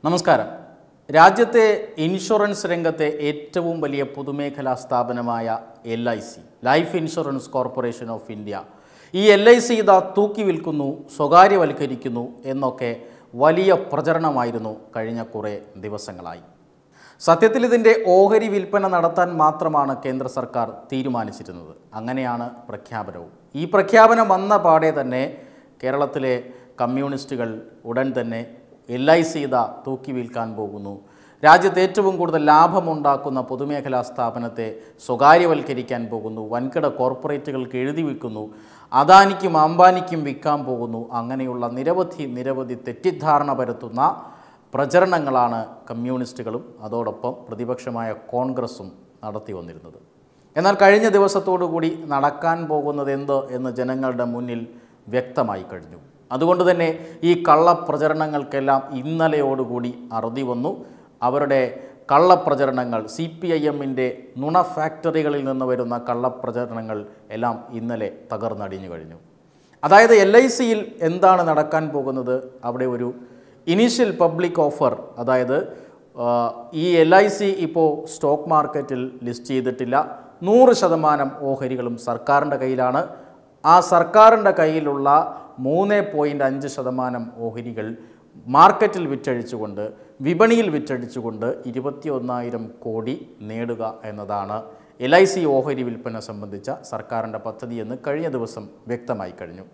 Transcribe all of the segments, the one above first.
നമസ്കാരം രാജ്യത്തെ ഇൻഷുറൻസ് രംഗത്തെ ഏറ്റവും വലിയ പൊതുമേഖലാ സ്ഥാപനമായ L I C life insurance corporation of India ഈ എൽ ഐ സി ഇതാ തൂക്കി വിൽക്കുന്നു സ്വകാര്യവൽക്കരിക്കുന്നു എന്നൊക്കെ വലിയ പ്രചരണമായിരുന്നു കഴിഞ്ഞ കുറേ ദിവസങ്ങളായി സത്യത്തിൽ ഇതിൻ്റെ ഓഹരി വിൽപ്പന നടത്താൻ മാത്രമാണ് കേന്ദ്ര സർക്കാർ തീരുമാനിച്ചിരുന്നത് അങ്ങനെയാണ് പ്രഖ്യാപനവും ഈ പ്രഖ്യാപനം വന്ന പാടെ തന്നെ കേരളത്തിലെ കമ്മ്യൂണിസ്റ്റുകൾ ഉടൻ തന്നെ എൽ ഐ സി ഇത തൂക്കി വിൽക്കാൻ പോകുന്നു രാജ്യത്ത് ഏറ്റവും കൂടുതൽ ലാഭമുണ്ടാക്കുന്ന പൊതുമേഖലാ സ്ഥാപനത്തെ സ്വകാര്യവൽക്കരിക്കാൻ പോകുന്നു വൻകിട കോർപ്പറേറ്റുകൾക്ക് എഴുതി വിൽക്കുന്നു അദാനിക്കും അംബാനിക്കും വിൽക്കാൻ പോകുന്നു അങ്ങനെയുള്ള നിരവധി നിരവധി തെറ്റിദ്ധാരണ പരത്തുന്ന പ്രചരണങ്ങളാണ് കമ്മ്യൂണിസ്റ്റുകളും അതോടൊപ്പം പ്രതിപക്ഷമായ കോൺഗ്രസും നടത്തി വന്നിരുന്നത് എന്നാൽ കഴിഞ്ഞ ദിവസത്തോടു കൂടി നടക്കാൻ പോകുന്നത് എന്ത് എന്ന് ജനങ്ങളുടെ മുന്നിൽ വ്യക്തമായി കഴിഞ്ഞു അതുകൊണ്ട് തന്നെ ഈ കള്ളപ്രചരണങ്ങൾക്കെല്ലാം ഇന്നലെയോടുകൂടി അറുതി വന്നു അവരുടെ കള്ളപ്രചരണങ്ങൾ സി പി ഐ എമ്മിൻ്റെ നുണ ഫാക്ടറികളിൽ നിന്ന് വരുന്ന കള്ളപ്രചരണങ്ങൾ എല്ലാം ഇന്നലെ തകർന്നടിഞ്ഞു കഴിഞ്ഞു അതായത് എൽ ഐ സിയിൽ എന്താണ് നടക്കാൻ പോകുന്നത് അവിടെ ഒരു ഇനീഷ്യൽ പബ്ലിക് ഓഫർ അതായത് ആ, ഈ എൽ ഐ സി ഇപ്പോൾ സ്റ്റോക്ക് മാർക്കറ്റിൽ ലിസ്റ്റ് ചെയ്തിട്ടില്ല നൂറ് ശതമാനം ഓഹരികളും സർക്കാരിൻ്റെ കയ്യിലാണ് ആ സർക്കാരിൻ്റെ കയ്യിലുള്ള മൂന്ന് പോയിൻറ്റ് അഞ്ച് ശതമാനം ഓഹരികൾ മാർക്കറ്റിൽ വിറ്റഴിച്ചുകൊണ്ട് വിപണിയിൽ വിറ്റഴിച്ചുകൊണ്ട് ഇരുപത്തി ഒന്നായിരം കോടി നേടുക എന്നതാണ് എൽ ഐ സി ഓഹരി വിൽപ്പന സംബന്ധിച്ച സർക്കാരിൻ്റെ പദ്ധതിയെന്ന് കഴിഞ്ഞ ദിവസം വ്യക്തമായി കഴിഞ്ഞു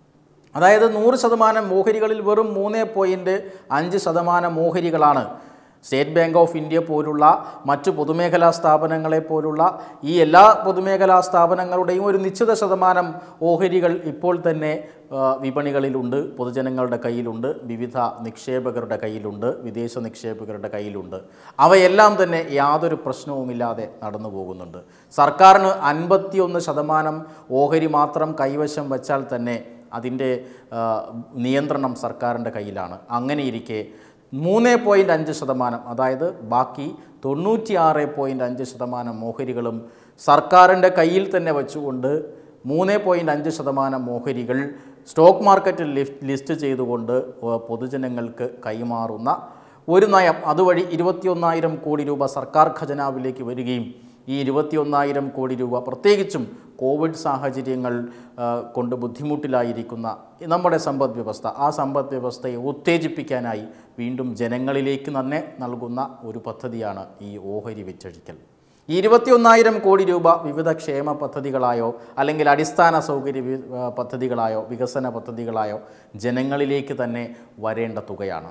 അതായത് നൂറ് ശതമാനം ഓഹരികളിൽ വെറും മൂന്ന് പോയിൻറ്റ് അഞ്ച് ശതമാനം ഓഹരികളാണ് സ്റ്റേറ്റ് ബാങ്ക് ഓഫ് ഇന്ത്യ പോലുള്ള മറ്റ് പൊതുമേഖലാ സ്ഥാപനങ്ങളെ പോലുള്ള ഈ എല്ലാ പൊതുമേഖലാ സ്ഥാപനങ്ങളുടെയും ഒരു നിശ്ചിത ശതമാനം ഓഹരികൾ ഇപ്പോൾ തന്നെ ആ, വിപണികളിലുണ്ട് പൊതുജനങ്ങളുടെ കയ്യിലുണ്ട് വിവിധ നിക്ഷേപകരുടെ കയ്യിലുണ്ട് വിദേശ നിക്ഷേപകരുടെ കയ്യിലുണ്ട് അവയെല്ലാം തന്നെ യാതൊരു പ്രശ്നവുമില്ലാതെ നടന്നു പോകുന്നുണ്ട് സർക്കാരിന് അൻപത്തിയൊന്ന് ശതമാനം ഓഹരി മാത്രം കൈവശം വച്ചാൽ തന്നെ അതിൻ്റെ ആ, നിയന്ത്രണം സർക്കാരിൻ്റെ കയ്യിലാണ് അങ്ങനെയിരിക്കെ മൂന്ന് പോയിൻറ്റ് അഞ്ച് ശതമാനം അതായത് ബാക്കി തൊണ്ണൂറ്റിയാറ് പോയിൻറ്റ് അഞ്ച് ശതമാനം ഓഹരികളും സർക്കാരിൻ്റെ കയ്യിൽ തന്നെ വെച്ചുകൊണ്ട് മൂന്ന് പോയിൻറ്റ് അഞ്ച് ശതമാനം ഓഹരികൾ സ്റ്റോക്ക് മാർക്കറ്റിൽ ലിഫ്- ലിസ്റ്റ് ചെയ്തുകൊണ്ട് ഏഹ്, പൊതുജനങ്ങൾക്ക് കൈമാറുന്ന ഒരു നയം അതുവഴി ഇരുപത്തിയൊന്നായിരം കോടി രൂപ സർക്കാർ ഖജനാവിലേക്ക് വരികയും ഈ ഇരുപത്തിയൊന്നായിരം കോടി രൂപ പ്രത്യേകിച്ചും കോവിഡ് സാഹചര്യങ്ങൾ ആ, കൊണ്ട് ബുദ്ധിമുട്ടിലായിരിക്കുന്ന നമ്മുടെ സമ്പദ് വ്യവസ്ഥ ആ സമ്പദ് വ്യവസ്ഥയെ ഉത്തേജിപ്പിക്കാനായി വീണ്ടും ജനങ്ങളിലേക്ക് തന്നെ നൽകുന്ന ഒരു പദ്ധതിയാണ് ഈ ഓഹരി വിറ്റഴിക്കൽ ഈ ഇരുപത്തിയൊന്നായിരം കോടി രൂപ വിവിധ ക്ഷേമ പദ്ധതികളായോ അല്ലെങ്കിൽ അടിസ്ഥാന സൗകര്യ വി- ആ, പദ്ധതികളായോ വികസന പദ്ധതികളായോ ജനങ്ങളിലേക്ക് തന്നെ വരേണ്ട തുകയാണ്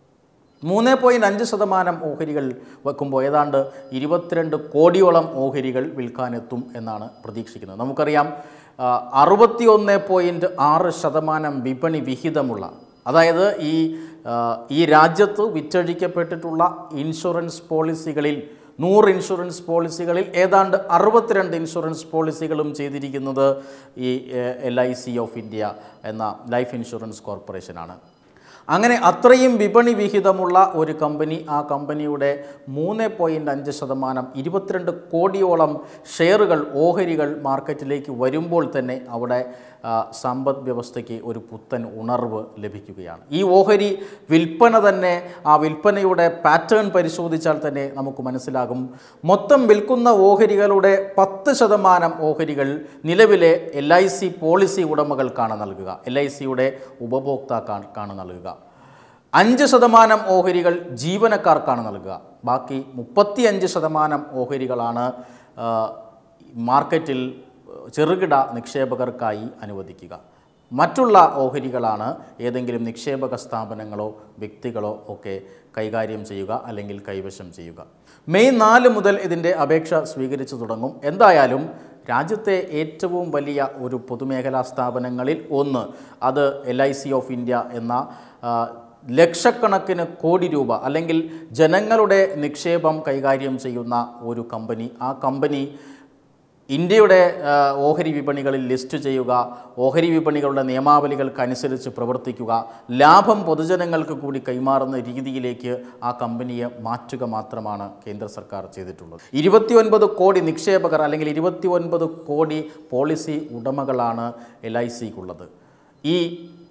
മൂന്ന് പോയിൻറ്റ് അഞ്ച് ശതമാനം ഓഹരികൾ വെക്കുമ്പോൾ ഏതാണ്ട് ഇരുപത്തിരണ്ട് കോടിയോളം ഓഹരികൾ വിൽക്കാനെത്തും എന്നാണ് പ്രതീക്ഷിക്കുന്നത് നമുക്കറിയാം അറുപത്തി ഒന്ന് പോയിൻറ്റ് ആറ് ശതമാനം വിപണി വിഹിതമുള്ള അതായത് ഈ ആ, ഈ രാജ്യത്ത് വിറ്റഴിക്കപ്പെട്ടിട്ടുള്ള ഇൻഷുറൻസ് പോളിസികളിൽ നൂറ് ഇൻഷുറൻസ് പോളിസികളിൽ ഏതാണ്ട് അറുപത്തിരണ്ട് ഇൻഷുറൻസ് പോളിസികളും ചെയ്തിരിക്കുന്നത് ഈ L I C of India എന്ന ലൈഫ് ഇൻഷുറൻസ് കോർപ്പറേഷനാണ് അങ്ങനെ അത്രയും വിപണി വിഹിതമുള്ള ഒരു കമ്പനി ആ കമ്പനിയുടെ മൂന്ന് പോയിൻറ്റ് അഞ്ച് ശതമാനം ഇരുപത്തിരണ്ട് കോടിയോളം ഷെയറുകൾ ഓഹരികൾ മാർക്കറ്റിലേക്ക് വരുമ്പോൾ തന്നെ അവിടെ ആ, സമ്പദ് വ്യവസ്ഥയ്ക്ക് ഒരു പുത്തൻ ഉണർവ് ലഭിക്കുകയാണ് ഈ ഓഹരി വിൽപ്പന തന്നെ ആ വിൽപ്പനയുടെ പാറ്റേൺ പരിശോധിച്ചാൽ തന്നെ നമുക്ക് മനസ്സിലാകും മൊത്തം വിൽക്കുന്ന ഓഹരികളുടെ പത്ത് ശതമാനം ഓഹരികൾ നിലവിലെ എൽ ഐ സി പോളിസി ഉടമകൾക്കാണ് നൽകുക എൽ ഐ സിയുടെ ഉപഭോക്താക്കൾക്കാണ് നൽകുക അഞ്ച് ശതമാനം ഓഹരികൾ ജീവനക്കാർക്കാണ് നൽകുക ബാക്കി മുപ്പത്തിയഞ്ച് ശതമാനം ഓഹരികളാണ് ആ, മാർക്കറ്റിൽ ചെറുകിട നിക്ഷേപകർക്കായി അനുവദിക്കുക മറ്റുള്ള ഓഹരികളാണ് ഏതെങ്കിലും നിക്ഷേപക സ്ഥാപനങ്ങളോ വ്യക്തികളോ ഒക്കെ കൈകാര്യം ചെയ്യുക അല്ലെങ്കിൽ കൈവശം ചെയ്യുക മെയ് നാല് മുതൽ ഇതിൻ്റെ അപേക്ഷ സ്വീകരിച്ചു തുടങ്ങും എന്തായാലും രാജ്യത്തെ ഏറ്റവും വലിയ ഒരു പൊതുമേഖലാ സ്ഥാപനങ്ങളിൽ ഒന്ന് അത് L I C of India എന്ന ആ, ലക്ഷക്കണക്കിന് കോടി രൂപ അല്ലെങ്കിൽ ജനങ്ങളുടെ നിക്ഷേപം കൈകാര്യം ചെയ്യുന്ന ഒരു കമ്പനി ആ കമ്പനി ഇന്ത്യയുടെ ആ, ഓഹരി വിപണികളിൽ ലിസ്റ്റ് ചെയ്യുക ഓഹരി വിപണികളുടെ നിയമാവലികൾക്കനുസരിച്ച് പ്രവർത്തിക്കുക ലാഭം പൊതുജനങ്ങൾക്ക് കൂടി കൈമാറുന്ന രീതിയിലേക്ക് ആ കമ്പനിയെ മാറ്റുക മാത്രമാണ് കേന്ദ്ര സർക്കാർ ചെയ്തിട്ടുള്ളത് ഇരുപത്തിയൊൻപത് കോടി നിക്ഷേപകർ അല്ലെങ്കിൽ ഇരുപത്തിയൊൻപത് കോടി പോളിസി ഉടമകളാണ് എൽ ഐ സിക്കുള്ളത് ഈ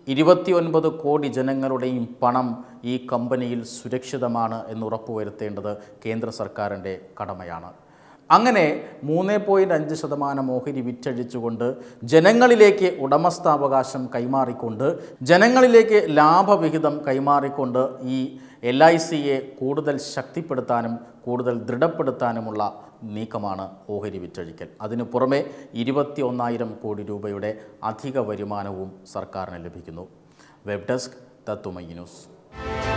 ഇരുപത്തിയൊൻപത് കോടി ജനങ്ങളുടെയും പണം ഈ കമ്പനിയിൽ സുരക്ഷിതമാണ് എന്ന് ഉറപ്പുവരുത്തേണ്ടത് കേന്ദ്ര സർക്കാരിൻ്റെ കടമയാണ് അങ്ങനെ മൂന്ന് പോയിൻറ്റ് അഞ്ച് ശതമാനം ഓഹരി വിറ്റഴിച്ചുകൊണ്ട് ജനങ്ങളിലേക്ക് ഉടമസ്ഥാവകാശം കൈമാറിക്കൊണ്ട് ജനങ്ങളിലേക്ക് ലാഭവിഹിതം കൈമാറിക്കൊണ്ട് ഈ എൽ ഐ സിയെ കൂടുതൽ ശക്തിപ്പെടുത്താനും കൂടുതൽ ദൃഢപ്പെടുത്താനുമുള്ള നീക്കമാണ് ഓഹരി വിറ്റഴിക്കൽ അതിനു പുറമെ ഇരുപത്തി ഒന്നായിരം കോടി രൂപയുടെ അധിക വരുമാനവും സർക്കാരിന് ലഭിക്കുന്നു വെബ് ഡെസ്ക് തത്തുമൈ ന്യൂസ്